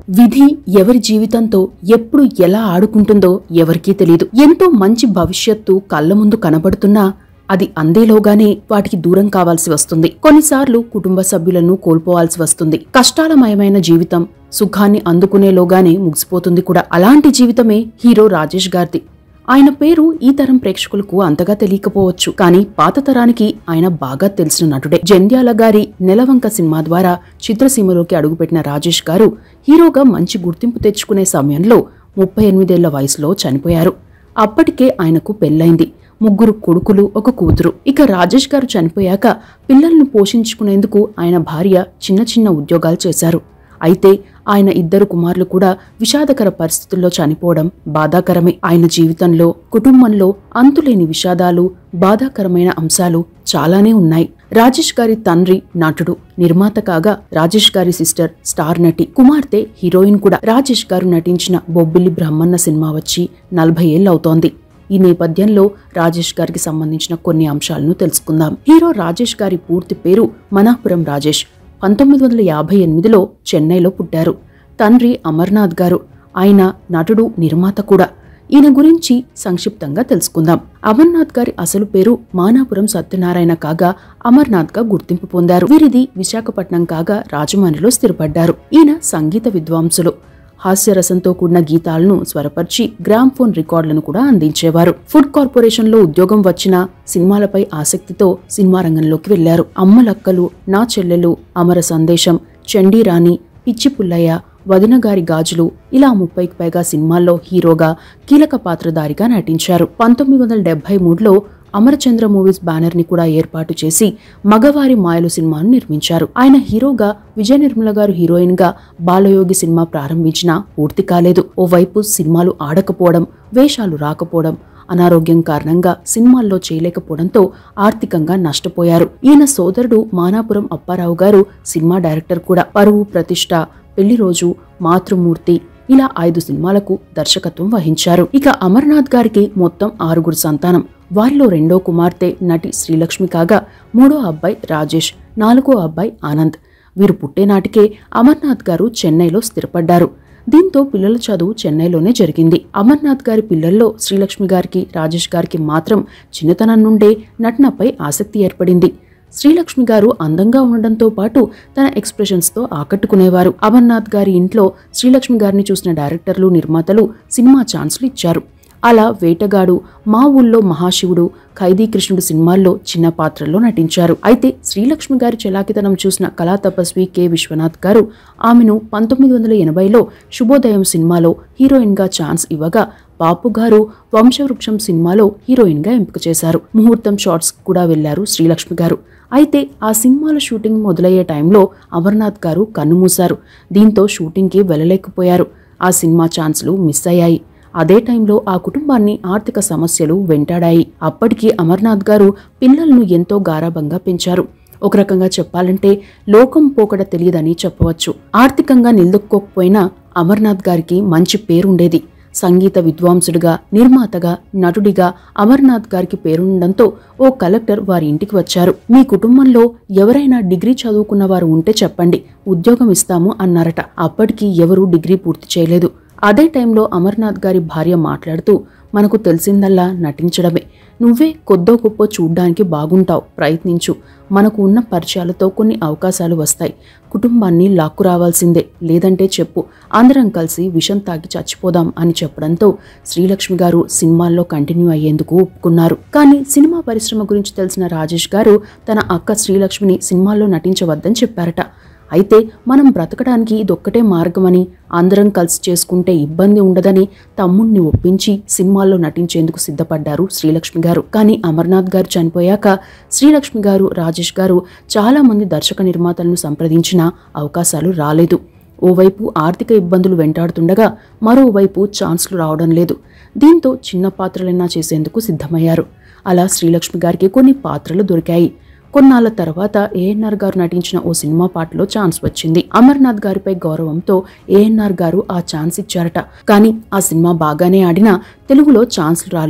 విధి ఎవరి జీవితంతో ఎప్పుడు ఎలా ఆడుకుంటుందో ఎవరికీ తెలియదు ఎంతో మంచి భవిష్యత్తు కళ్ళ ముందు కనబడుతున్నా అది అందేలోగానే వాటికి దూరం కావాల్సి వస్తుంది కొన్నిసార్లు కుటుంబ సభ్యులను కోల్పోవాల్సి వస్తుంది కష్టాలమయమైన జీవితం సుఖాన్ని అందుకునేలోగానే ముగిసిపోతుంది కూడా అలాంటి జీవితమే హీరో రాజేష్ గారిది ఆయన పేరు ఈ తరం ప్రేక్షకులకు అంతగా తెలియకపోవచ్చు కానీ పాత తరానికి ఆయన బాగా తెలిసిన నటుడే జంధ్యాల గారి నెలవంక సినిమా ద్వారా చిత్రసీమలోకి అడుగుపెట్టిన రాజేష్ గారు హీరోగా మంచి గుర్తింపు తెచ్చుకునే సమయంలో ముప్పై ఎనిమిదేళ్ల వయసులో చనిపోయారు అప్పటికే ఆయనకు పెళ్లైంది ముగ్గురు కొడుకులు ఒక కూతురు ఇక రాజేష్ గారు చనిపోయాక పిల్లల్ని పోషించుకునేందుకు ఆయన భార్య చిన్న చిన్న ఉద్యోగాలు చేశారు అయితే ఆయన ఇద్దరు కుమారులు కూడా విషాదకర పరిస్థితుల్లో చనిపోవడం బాధాకరమే ఆయన జీవితంలో కుటుంబంలో అంతులేని విషాదాలు బాధాకరమైన అంశాలు చాలానే ఉన్నాయి రాజేష్ గారి తండ్రి నటుడు నిర్మాత కాగా రాజేష్ గారి సిస్టర్ స్టార్ నటి కుమార్తె హీరోయిన్ కూడా రాజేష్ గారు నటించిన బొబ్బిలి బ్రహ్మన్న సినిమా వచ్చి నలభై ఏళ్ళవుతోంది ఈ నేపథ్యంలో రాజేష్ గారికి సంబంధించిన కొన్ని అంశాలను తెలుసుకుందాం హీరో రాజేష్ గారి పూర్తి పేరు మనాపురం రాజేష్ పంతొమ్మిది వందల యాభై ఎనిమిదిలో చెన్నైలో పుట్టారు తండ్రి అమర్నాథ్ గారు ఆయన నటుడు నిర్మాత కూడా ఈయన గురించి సంక్షిప్తంగా తెలుసుకుందాం అమర్నాథ్ గారి అసలు పేరు మానాపురం సత్యనారాయణ కాగా అమర్నాథ్ గా గుర్తింపు పొందారు వీరిది విశాఖపట్నం కాగా రాజమండ్రిలో స్థిరపడ్డారు ఈయన సంగీత విద్వాంసులు హాస్యరసంతో కూడిన గీతాలను స్వరపరిచి గ్రామ్ ఫోన్ రికార్డులను కూడా అందించేవారు ఫుడ్ కార్పొరేషన్ లో ఉద్యోగం వచ్చిన సినిమాలపై ఆసక్తితో సినిమా రంగంలోకి వెళ్లారు అమ్మలక్కలు నా చెల్లెలు అమర సందేశం చండీరాణి పిచ్చి పుల్లయ్య వదినగారి గాజులు ఇలా ముప్పైకి పైగా సినిమాల్లో హీరోగా కీలక పాత్రధారిగా నటించారు పంతొమ్మిది వందల డెబ్బై మూడులో అమరచంద్ర మూవీస్ బ్యానర్ ని కూడా ఏర్పాటు చేసి మగవారి మాయలు సినిమాను నిర్మించారు ఆయన హీరోగా విజయ నిర్మల గారు హీరోయిన్ గా బాలయోగి సినిమా ప్రారంభించినా పూర్తి కాలేదు ఓవైపు సినిమాలు ఆడకపోవడం వేషాలు రాకపోవడం అనారోగ్యం కారణంగా సినిమాల్లో చేయలేకపోవడంతో ఆర్థికంగా నష్టపోయారు ఈయన సోదరుడు మానాపురం అప్పారావు గారు సినిమా డైరెక్టర్ కూడా పరువు ప్రతిష్ట పెళ్లి రోజు మాతృమూర్తి ఇలా ఐదు సినిమాలకు దర్శకత్వం వహించారు ఇక అమర్నాథ్ గారికి మొత్తం ఆరుగురు సంతానం వారిలో రెండో కుమార్తె నటి శ్రీలక్ష్మి కాగా మూడో అబ్బాయి రాజేష్ నాలుగో అబ్బాయి ఆనంద్ వీరు పుట్టేనాటికే అమర్నాథ్ గారు చెన్నైలో స్థిరపడ్డారు దీంతో పిల్లల చదువు చెన్నైలోనే జరిగింది అమర్నాథ్ గారి పిల్లల్లో శ్రీలక్ష్మి గారికి రాజేష్ గారికి మాత్రం చిన్నతనం నుండే నటనపై ఆసక్తి ఏర్పడింది శ్రీలక్ష్మి గారు అందంగా ఉండడంతో పాటు తన ఎక్స్ప్రెషన్స్ తో ఆకట్టుకునేవారు అమర్నాథ్ గారి ఇంట్లో శ్రీలక్ష్మి గారిని చూసిన డైరెక్టర్లు నిర్మాతలు సినిమా ఛాన్సులు ఇచ్చారు అలా వేటగాడు మా ఊళ్ళో మహాశివుడు ఖైదీ కృష్ణుడు సినిమాల్లో చిన్న పాత్రల్లో నటించారు అయితే శ్రీలక్ష్మి గారి చలాకితనం చూసిన కళా తపస్వి కె విశ్వనాథ్ గారు ఆమెను పంతొమ్మిది వందల ఎనభైలో శుభోదయం సినిమాలో హీరోయిన్ గా ఛాన్స్ ఇవ్వగా బాపు గారు వంశవృక్షం సినిమాలో హీరోయిన్ గా ఎంపిక చేశారు ముహూర్తం షాట్స్ కూడా వెళ్లారు శ్రీలక్ష్మి గారు అయితే ఆ సినిమాల షూటింగ్ మొదలయ్యే టైంలో అమర్నాథ్ గారు కన్నుమూశారు దీంతో షూటింగ్కి వెళ్ళలేకపోయారు ఆ సినిమా ఛాన్స్లు మిస్ అయ్యాయి అదే టైంలో ఆ కుటుంబాన్ని ఆర్థిక సమస్యలు వెంటాడాయి అప్పటికి అమర్నాథ్ గారు పిల్లలను ఎంతో గారాబంగా పెంచారు ఒక రకంగా చెప్పాలంటే లోకం పోకడ తెలియదని చెప్పవచ్చు ఆర్థికంగా నిలదొక్కోకపోయినా అమర్నాథ్ గారికి మంచి పేరుండేది సంగీత విద్వాంసుడిగా నిర్మాతగా నటుడిగా అమర్నాథ్ గారికి పేరుండడంతో ఓ కలెక్టర్ వారి ఇంటికి వచ్చారు మీ కుటుంబంలో ఎవరైనా డిగ్రీ చదువుకున్న వారు ఉంటే చెప్పండి ఉద్యోగం ఇస్తాము అన్నారట అప్పటికి ఎవరూ డిగ్రీ పూర్తి చేయలేదు అదే టైంలో అమర్నాథ్ గారి భార్య మాట్లాడుతూ మనకు తెలిసిందల్లా నటించడమే నువ్వే కొద్దో గొప్ప చూడ్డానికి బాగుంటావు ప్రయత్నించు మనకు ఉన్న పరిచయాలతో కొన్ని అవకాశాలు వస్తాయి కుటుంబాన్ని లాక్కు రావాల్సిందే లేదంటే చెప్పు అందరం కలిసి విషం తాగి చచ్చిపోదాం అని చెప్పడంతో శ్రీలక్ష్మి గారు సినిమాల్లో కంటిన్యూ అయ్యేందుకు ఒప్పుకున్నారు కానీ సినిమా పరిశ్రమ గురించి తెలిసిన రాజేష్ గారు తన అక్క శ్రీలక్ష్మిని సినిమాల్లో నటించవద్దని చెప్పారట అయితే మనం బ్రతకడానికి ఇదొక్కటే మార్గమని అందరం కలిసి చేసుకుంటే ఇబ్బంది ఉండదని తమ్ముణ్ణి ఒప్పించి సినిమాల్లో నటించేందుకు సిద్ధపడ్డారు శ్రీలక్ష్మి గారు కానీ అమర్నాథ్ గారు చనిపోయాక శ్రీలక్ష్మి గారు రాజేష్ గారు చాలా మంది దర్శక నిర్మాతలను సంప్రదించినా అవకాశాలు రాలేదు ఓవైపు ఆర్థిక ఇబ్బందులు వెంటాడుతుండగా మరోవైపు ఛాన్స్లు రావడం లేదు దీంతో చిన్న పాత్రలైనా చేసేందుకు సిద్ధమయ్యారు అలా శ్రీలక్ష్మి గారికి కొన్ని పాత్రలు దొరికాయి కొన్నాళ్ల తర్వాత ఏఎన్ఆర్ గారు నటించిన ఓ సినిమా పాటలో ఛాన్స్ వచ్చింది అమర్నాథ్ గారిపై గౌరవంతో ఏఎన్ఆర్ గారు ఆ ఛాన్స్ ఇచ్చారట కానీ ఆ సినిమా బాగానే ఆడినా తెలుగులో ఛాన్స్లు రాలేదు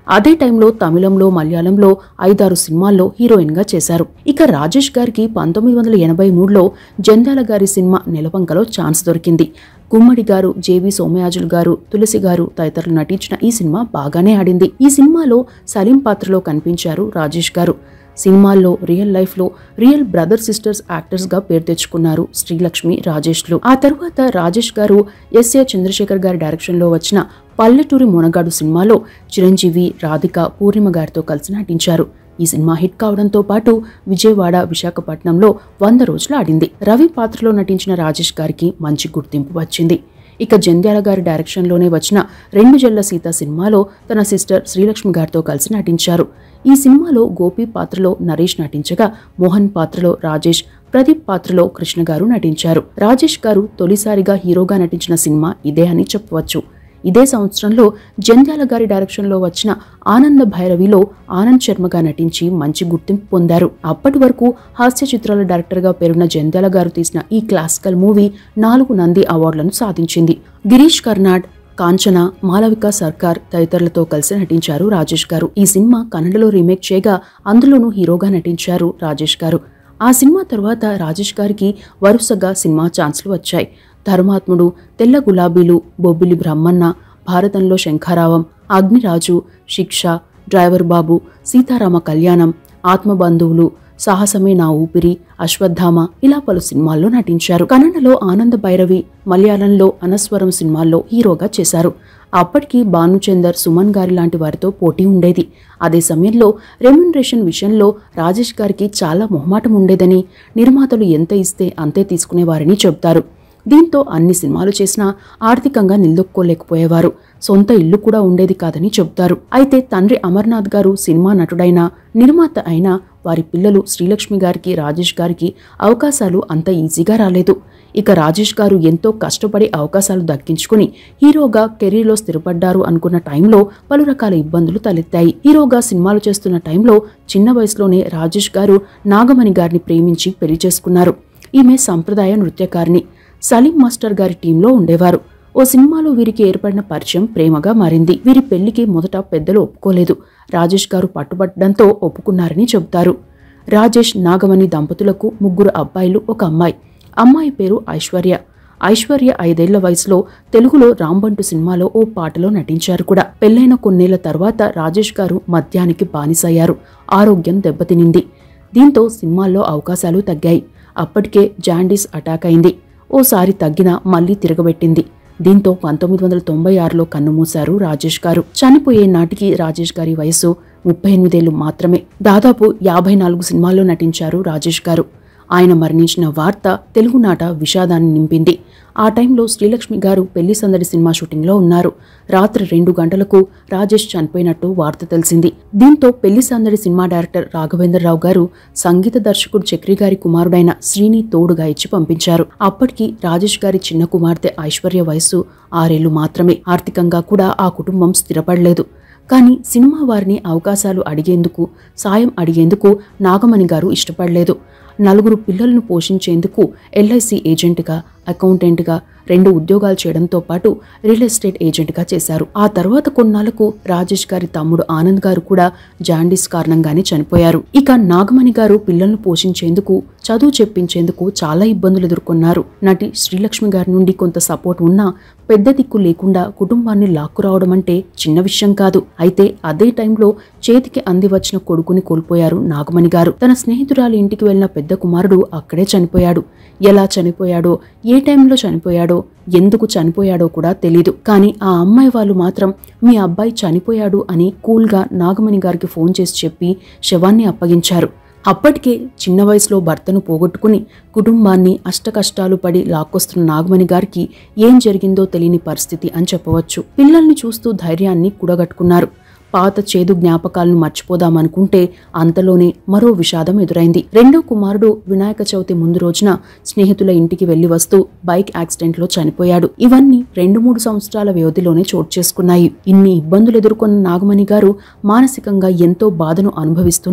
అదే టైంలో తమిళంలో మలయాళంలో ఐదారు సినిమాల్లో హీరోయిన్ గా చేశారు ఇక రాజేష్ గారికి పంతొమ్మిది వందల ఎనభై మూడులో జంధ్యాల గారి సినిమా నెలవంకలో ఛాన్స్ దొరికింది గుమ్మడి గారు జేవి సోమయాజులు గారు తులసి గారు తదితరులు నటించిన ఈ సినిమా బాగానే ఆడింది ఈ సినిమాలో సలీం పాత్రలో కనిపించారు రాజేష్ గారు సినిమాల్లో రియల్ లైఫ్ లో రియల్ బ్రదర్ సిస్టర్స్ యాక్టర్స్ గా పేరు తెచ్చుకున్నారు శ్రీలక్ష్మి రాజేష్లు ఆ తర్వాత రాజేష్ గారు ఎస్ఏ చంద్రశేఖర్ గారి డైరెక్షన్ లో వచ్చిన పల్లెటూరి మునగాడు సినిమాలో చిరంజీవి రాధిక పూర్ణిమ గారితో కలిసి నటించారు ఈ సినిమా హిట్ కావడంతో పాటు విజయవాడ విశాఖపట్నంలో వంద రోజులు ఆడింది రవి పాత్రలో నటించిన రాజేష్ గారికి మంచి గుర్తింపు వచ్చింది ఇక జంధ్యాల గారి డైరెక్షన్లోనే వచ్చిన రెండు జల్ల సీత సినిమాలో తన సిస్టర్ శ్రీలక్ష్మి గారితో కలిసి నటించారు ఈ సినిమాలో గోపి పాత్రలో నరేష్ నటించగా మోహన్ పాత్రలో రాజేష్ ప్రదీప్ పాత్రలో కృష్ణ గారు నటించారు రాజేష్ గారు తొలిసారిగా హీరోగా నటించిన సినిమా ఇదే అని చెప్పవచ్చు ఇదే సంవత్సరంలో జంధ్యాల గారి డైరెక్షన్లో వచ్చిన ఆనంద భైరవిలో ఆనంద్ శర్మగా నటించి మంచి గుర్తింపు పొందారు అప్పటి వరకు హాస్య చిత్రాల డైరెక్టర్గా పేరున్న జంధ్యాల గారు తీసిన ఈ క్లాసికల్ మూవీ నాలుగు నంది అవార్డులను సాధించింది గిరీష్ కర్నాడ్ కాంచన మాలవిక సర్కార్ తదితరులతో కలిసి నటించారు రాజేష్ గారు ఈ సినిమా కన్నడలో రీమేక్ చేయగా అందులోనూ హీరోగా నటించారు రాజేష్ గారు ఆ సినిమా తర్వాత రాజేష్ గారికి వరుసగా సినిమా ఛాన్స్లు వచ్చాయి ధర్మాత్ముడు తెల్ల గులాబీలు బొబ్బిలి బ్రహ్మన్న భారతంలో శంఖారావం అగ్నిరాజు శిక్ష డ్రైవర్ బాబు సీతారామ కళ్యాణం ఆత్మబంధువులు సాహసమే నా ఊపిరి అశ్వత్థామ ఇలా పలు సినిమాల్లో నటించారు కన్నడలో ఆనంద భైరవి మలయాళంలో అనస్వరం సినిమాల్లో హీరోగా చేశారు అప్పటికి భానుచందర్ సుమన్ గారి లాంటి వారితో పోటీ ఉండేది అదే సమయంలో రెమ్యునరేషన్ విషయంలో రాజేష్ గారికి చాలా మొహమాటం ఉండేదని నిర్మాతలు ఎంత ఇస్తే అంతే తీసుకునేవారని చెబుతారు దీంతో అన్ని సినిమాలు చేసినా ఆర్థికంగా నిలదొక్కోలేకపోయేవారు సొంత ఇల్లు కూడా ఉండేది కాదని చెబుతారు అయితే తండ్రి అమర్నాథ్ గారు సినిమా నటుడైనా నిర్మాత అయినా వారి పిల్లలు శ్రీలక్ష్మి గారికి రాజేష్ గారికి అవకాశాలు అంత ఈజీగా రాలేదు ఇక రాజేష్ గారు ఎంతో కష్టపడి అవకాశాలు దక్కించుకుని హీరోగా కెరీర్లో స్థిరపడ్డారు అనుకున్న టైంలో పలు రకాల ఇబ్బందులు తలెత్తాయి హీరోగా సినిమాలు చేస్తున్న టైంలో చిన్న వయసులోనే రాజేష్ గారు నాగమణి గారిని ప్రేమించి పెళ్లి చేసుకున్నారు ఈమె సంప్రదాయ నృత్యకారిణి సలీం మాస్టర్ గారి టీంలో ఉండేవారు ఓ సినిమాలో వీరికి ఏర్పడిన పరిచయం ప్రేమగా మారింది వీరి పెళ్లికి మొదట పెద్దలు ఒప్పుకోలేదు రాజేష్ గారు పట్టుబట్టడంతో ఒప్పుకున్నారని చెబుతారు రాజేష్ నాగమణి దంపతులకు ముగ్గురు అబ్బాయిలు ఒక అమ్మాయి అమ్మాయి పేరు ఐశ్వర్య ఐశ్వర్య ఐదేళ్ల వయసులో తెలుగులో రాంబంటు సినిమాలో ఓ పాటలో నటించారు కూడా పెళ్లైన కొన్నేళ్ల తర్వాత రాజేష్ గారు మద్యానికి బానిసయ్యారు ఆరోగ్యం దెబ్బతినింది దీంతో సినిమాల్లో అవకాశాలు తగ్గాయి అప్పటికే జాండీస్ అటాక్ అయింది ఓసారి తగ్గినా మళ్లీ తిరగబెట్టింది దీంతో పంతొమ్మిది వందల తొంభై ఆరులో కన్నుమూశారు రాజేష్ గారు చనిపోయే నాటికి రాజేష్ గారి వయసు ముప్పై ఎనిమిదేళ్లు మాత్రమే దాదాపు యాభై నాలుగు సినిమాల్లో నటించారు రాజేష్ గారు ఆయన మరణించిన వార్త తెలుగునాట విషాదాన్ని నింపింది ఆ టైంలో శ్రీలక్ష్మి గారు పెళ్లి సందడి సినిమా షూటింగ్లో ఉన్నారు రాత్రి రెండు గంటలకు రాజేష్ చనిపోయినట్టు వార్త తెలిసింది దీంతో పెళ్లి సందడి సినిమా డైరెక్టర్ రాఘవేంద్రరావు గారు సంగీత దర్శకుడు చక్రి గారి కుమారుడైన శ్రీని తోడుగా ఇచ్చి పంపించారు అప్పటికి రాజేష్ గారి చిన్న కుమార్తె ఐశ్వర్య వయస్సు ఆరేళ్లు మాత్రమే ఆర్థికంగా కూడా ఆ కుటుంబం స్థిరపడలేదు కానీ సినిమా వారిని అవకాశాలు అడిగేందుకు సాయం అడిగేందుకు నాగమణి గారు ఇష్టపడలేదు నలుగురు పిల్లలను పోషించేందుకు ఎల్ఐసి ఏజెంట్గా అకౌంటెంట్గా రెండు ఉద్యోగాలు చేయడంతో పాటు రియల్ ఎస్టేట్ ఏజెంట్గా చేశారు ఆ తర్వాత కొన్నాళ్లకు రాజేష్ గారి తమ్ముడు ఆనంద్ గారు కూడా జాండీస్ కారణంగానే చనిపోయారు ఇక నాగమణి గారు పిల్లలను పోషించేందుకు చదువు చెప్పించేందుకు చాలా ఇబ్బందులు ఎదుర్కొన్నారు నటి శ్రీలక్ష్మి గారి నుండి కొంత సపోర్ట్ ఉన్నా పెద్ద దిక్కు లేకుండా కుటుంబాన్ని లాక్కురావడం అంటే చిన్న విషయం కాదు అయితే అదే టైంలో చేతికి అంది వచ్చిన కొడుకుని కోల్పోయారు నాగమణి గారు తన స్నేహితురాలి ఇంటికి వెళ్లిన పెద్ద కుమారుడు అక్కడే చనిపోయాడు ఎలా చనిపోయాడో ఏ టైంలో చనిపోయాడో ఎందుకు చనిపోయాడో కూడా తెలీదు కానీ ఆ అమ్మాయి వాళ్ళు మాత్రం మీ అబ్బాయి చనిపోయాడు అని కూల్గా నాగమణి గారికి ఫోన్ చేసి చెప్పి శవాన్ని అప్పగించారు అప్పటికే చిన్న వయసులో భర్తను పోగొట్టుకుని కుటుంబాన్ని అష్టకష్టాలు పడి లాక్కొస్తున్న నాగమణి గారికి ఏం జరిగిందో తెలియని పరిస్థితి అని చెప్పవచ్చు పిల్లల్ని చూస్తూ ధైర్యాన్ని కూడగట్టుకున్నారు పాత చేదు జ్ఞాపకాలను మర్చిపోదామనుకుంటే అంతలోనే మరో విషాదం ఎదురైంది రెండో కుమారుడు వినాయక చవితి ముందు రోజున స్నేహితుల ఇంటికి వెళ్లి వస్తూ బైక్ యాక్సిడెంట్లో చనిపోయాడు ఇవన్నీ రెండు మూడు సంవత్సరాల వ్యవధిలోనే చోటు చేసుకున్నాయి ఇన్ని ఇబ్బందులు ఎదుర్కొన్న నాగమణి గారు మానసికంగా ఎంతో బాధను అనుభవిస్తూనే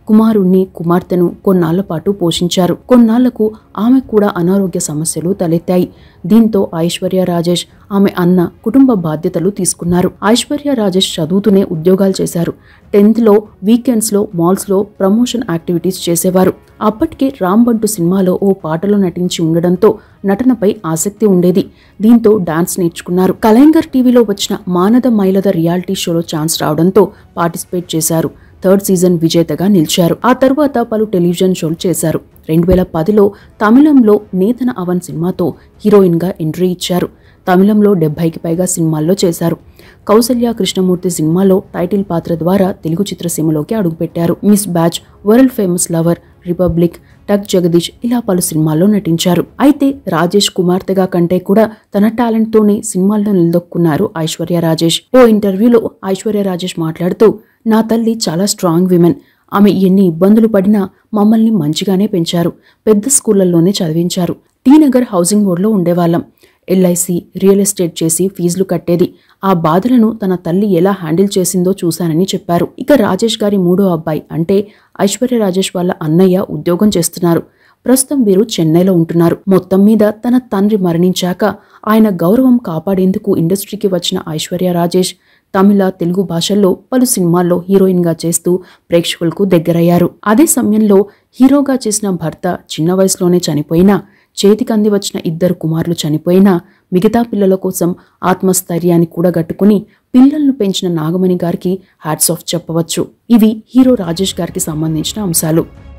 కుమారుణ్ణి కుమార్తెను కొన్నాళ్ల పాటు పోషించారు కొన్నాళ్లకు ఆమె కూడా అనారోగ్య సమస్యలు తలెత్తాయి దీంతో ఐశ్వర్య రాజేష్ ఆమె అన్న కుటుంబ బాధ్యతలు తీసుకున్నారు ఐశ్వర్య రాజేష్ చదువుతూనే ఉద్యోగాలు చేశారు టెన్త్లో వీకెండ్స్లో మాల్స్లో ప్రమోషన్ యాక్టివిటీస్ చేసేవారు అప్పటికే రాంబంటు సినిమాలో ఓ పాటలో నటించి ఉండడంతో నటనపై ఆసక్తి ఉండేది దీంతో డాన్స్ నేర్చుకున్నారు కలైంగర్ టీవీలో వచ్చిన మానద మైలద రియాలిటీ షోలో ఛాన్స్ రావడంతో పార్టిసిపేట్ చేశారు థర్డ్ సీజన్ విజేతగా నిలిచారు ఆ తర్వాత పలు టెలివిజన్ షోలు చేశారు రెండు వేల పదిలో తమిళంలో నేతన అవన్ సినిమాతో హీరోయిన్గా ఎంట్రీ ఇచ్చారు తమిళంలో డెబ్బైకి పైగా సినిమాల్లో చేశారు కౌసల్య కృష్ణమూర్తి సినిమాలో టైటిల్ పాత్ర ద్వారా తెలుగు చిత్రసీమలోకి అడుగుపెట్టారు mismatch world famous lover republic tuck Jagadish ఇలా పలు సినిమాల్లో నటించారు అయితే రాజేష్ కుమార్తెగా కంటే కూడా తన టాలెంట్ తోనే సినిమాల్లో నిలదొక్కున్నారు ఐశ్వర్య రాజేష్ ఓ ఇంటర్వ్యూలో ఐశ్వర్య రాజేష్ మాట్లాడుతూ నా తల్లి చాలా స్ట్రాంగ్ విమెన్ ఆమె ఎన్ని ఇబ్బందులు పడినా మమ్మల్ని మంచిగానే పెంచారు పెద్ద స్కూళ్లలోనే చదివించారు టీ నగర్ హౌసింగ్ బోర్డులో ఉండేవాళ్ళం ఎల్ఐసి రియల్ ఎస్టేట్ చేసి ఫీజులు కట్టేది ఆ బాధలను తన తల్లి ఎలా హ్యాండిల్ చేసిందో చూశానని చెప్పారు ఇక రాజేష్ గారి మూడో అబ్బాయి అంటే ఐశ్వర్య రాజేష్ వాళ్ళ అన్నయ్య ఉద్యోగం చేస్తున్నారు ప్రస్తుతం వీరు చెన్నైలో ఉంటున్నారు మొత్తం మీద తన తండ్రి మరణించాక ఆయన గౌరవం కాపాడేందుకు ఇండస్ట్రీకి వచ్చిన ఐశ్వర్య రాజేష్ తమిళ తెలుగు భాషల్లో పలు సినిమాల్లో హీరోయిన్గా చేస్తూ ప్రేక్షకులకు దగ్గరయ్యారు అదే సమయంలో హీరోగా చేసిన భర్త చిన్న వయసులోనే చనిపోయినా చేతికి అంది వచ్చిన ఇద్దరు కుమారులు చనిపోయినా మిగతా పిల్లల కోసం ఆత్మస్థైర్యాన్ని కూడగట్టుకుని పిల్లలను పెంచిన నాగమణి గారికి హ్యాట్స్ ఆఫ్ చెప్పవచ్చు ఇవి హీరో రాజేష్ గారికి సంబంధించిన అంశాలు